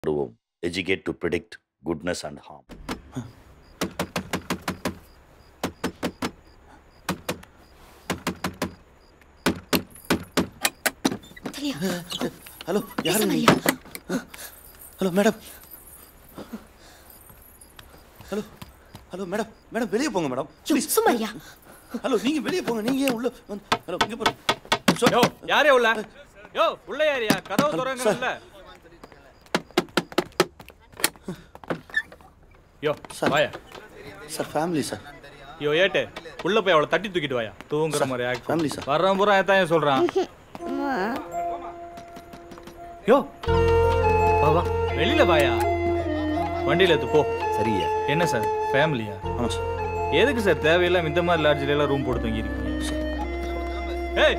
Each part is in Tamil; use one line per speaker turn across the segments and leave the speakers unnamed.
விடுவோம் educate to predict goodness and harm
hello யாரு நீ hello madam hello hello madam madam வெளியே போங்க மேடம் ப்ளீஸ்
சும்மாரியா
ஹலோ நீங்க வெளியே போங்க நீங்க ஏன் உள்ள வந்து ஹலோ இங்க போங்க
யோ யாரே உள்ள யோ உள்ள யாரியா கதவு திறங்க உள்ள யோ வாயா
சார் ஃபேமிலி சார்
யோ ஏட்டு உள்ள போய் அவளை தட்டி தூக்கிட்டு வாயா தூங்குற மாதிரி ஆக்ட்
ஃபேமிலி சார்
வர்றவன் பூரா ஏன் ஏன் சொல்றான் யோ வா வா வெளியில வாயா வண்டியில எடுத்து போ
சரியா
என்ன சார் ஃபேமிலியா
ஆமாம் சார்
எதுக்கு சார் தேவையில்லாம இந்த மாதிரி லாட்ஜில எல்லாம் ரூம் போட்டு தங்கி இருக்கீங்க ஏய்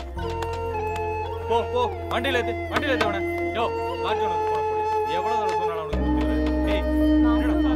போ போ வண்டியில ஏத்து வண்டியில ஏத்து அவனை யோ லாட்ஜ் உனக்கு போன போடி எவ்வளவு தடவை சொன்னாலும் அவனுக்கு புத்தி வராது. ஏய் என்னடா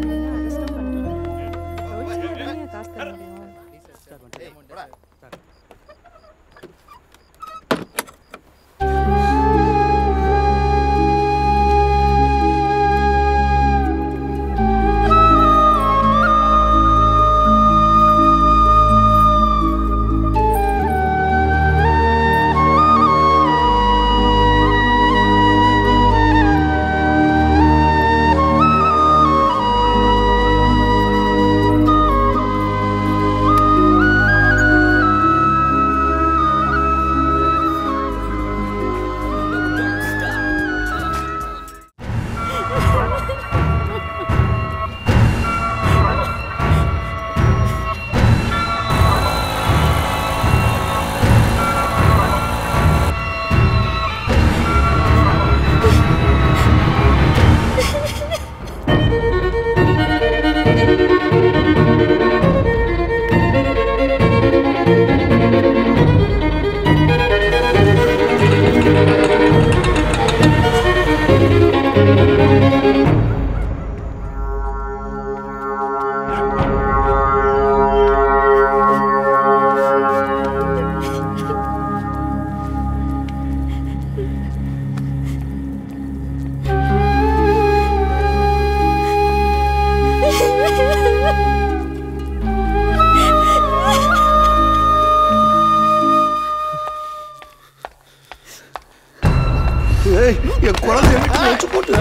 ஏய் என் குழந்தைய வீட்டுல வச்சு போட்டு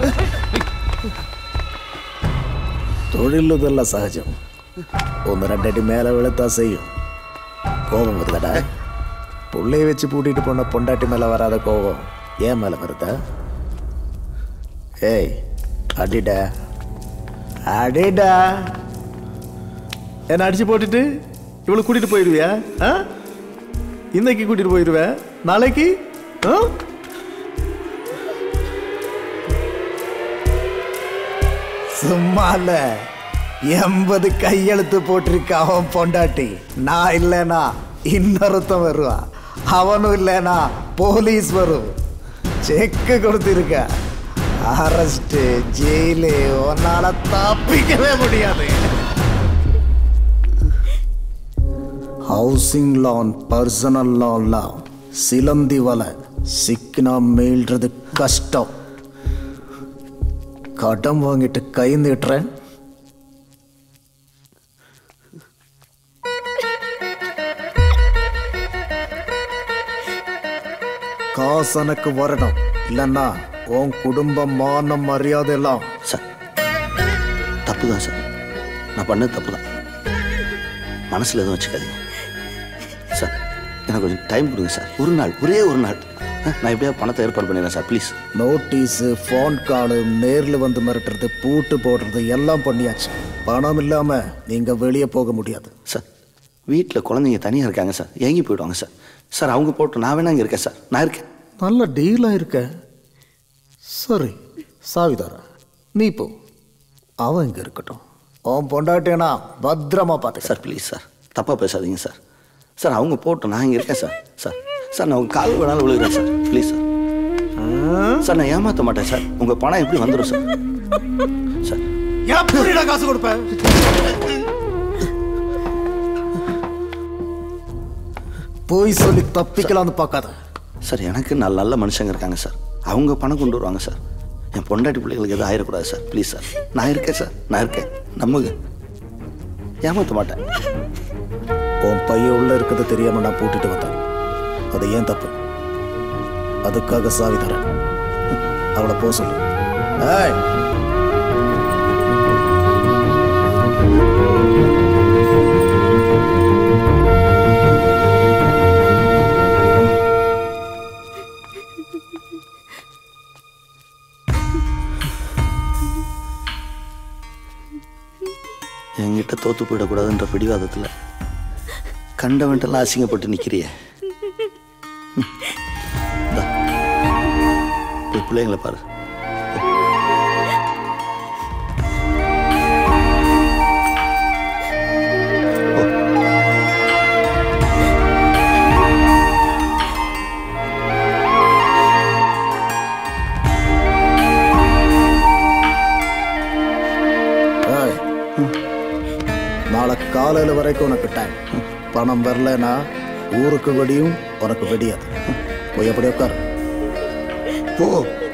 തൊഴിലുതല്ല സഹജം ഒന്ന് രണ്ടടി മേലെ വെളുത്താ ചെയ്യും கோபம் வருதடா புள்ளைய வச்சு பூட்டிட்டு போன பொண்டாட்டி மேல வராத கோபம் ஏன் மேல வருதா ஏய் அடிடா அடிடா என்ன அடிச்சு போட்டுட்டு இவளை கூட்டிட்டு போயிடுவியா ஆ? இன்னைக்கு கூட்டிட்டு போயிடுவ நாளைக்கு ஆ? சும்மா இல்ல எண்பது கையெழுத்து போட்டிருக்க அவன் பொண்டாட்டி நான் இல்லைனா இன்னொருத்தன் வருவான் அவனும் இல்லைனா போலீஸ் வரும் செக்கு கொடுத்திருக்க அரெஸ்ட் ஜெயிலு உன்னால தப்பிக்கவே முடியாது ஹவுசிங் லோன் பர்சனல் லோன்லாம் சிலந்தி வலை சிக்கினா மீள்றது கஷ்டம் கடன் வாங்கிட்டு கை நீட்டுறேன் காசு எனக்கு வரணும் இல்லைன்னா உன் குடும்பம் மானம் மரியாதை எல்லாம்
சார் தப்பு தான் சார் நான் பண்ணது தப்பு தான் மனசில் எதுவும் வச்சுக்காதீங்க சார் எனக்கு கொஞ்சம் டைம் கொடுங்க சார் ஒரு நாள் ஒரே ஒரு நாள் ஆ, நான் எப்படியா பணத்தை ஏற்பாடு பண்ணிடுறேன் சார் ப்ளீஸ்
நோட்டீஸு ஃபோன் காலு நேரில் வந்து மிரட்டுறது பூட்டு போடுறது எல்லாம் பண்ணியாச்சு பணம் இல்லாமல் நீங்கள் வெளியே போக முடியாது
சார் வீட்டில் குழந்தைங்க தனியாக இருக்காங்க சார் ஏங்கி போயிடுவாங்க சார் சார் அவங்க போட்டு நான் வேணா இங்கே இருக்கேன் சார் நான் இருக்கேன்
நல்ல டீலாக இருக்க சரி சாவிதாரா நீ போ அவன் இங்கே இருக்கட்டும் அவன் பொண்டாட்டினா பத்திரமா பார்த்துக்க
சார் ப்ளீஸ் சார் தப்பாக பேசாதீங்க சார் சார் அவங்க போட்டு நான் இங்கே இருக்கேன் சார் சார் சார் நான் உங்கள் கால் வேணாலும் விழுகிறேன் சார் ப்ளீஸ் சார் சார் நான் ஏமாற்ற மாட்டேன் சார் உங்கள் பணம் எப்படி வந்துடும் சார் சார்
எப்படிடா காசு கொடுப்பேன் போய் சொல்லி தப்பிக்கலாம்னு பார்க்காத
சார் எனக்கு நல்ல நல்ல மனுஷங்க இருக்காங்க சார் அவங்க பணம் கொண்டு வருவாங்க சார் என் பொண்டாட்டி பிள்ளைகளுக்கு எதுவும் ஆயிடக்கூடாது சார் ப்ளீஸ் சார் நான் இருக்கேன் சார் நான் இருக்கேன் நம்புங்க ஏமாற்ற மாட்டேன்
உன் பையன் உள்ள இருக்கிறது தெரியாம நான் பூட்டிட்டு வந்தேன் அது ஏன் தப்பு அதுக்காக சாவி தரேன் அவளை போக சொல்லு ஏய்
என்கிட்ட தோத்து போயிடக்கூடாதுன்ற பிடிவாதத்தில் கண்டவன்ட்டெல்லாம் அசிங்கப்பட்டு நிற்கிறிய போய் பிள்ளைங்களை பாரு போ.
ஏய் நாளை காலையில் வரைக்கும் உனக்கு டைம் பணம் வரலனா ஊருக்கு வெடியும் உனக்கு வெடியாது போய் அப்படி உட்காரு
போ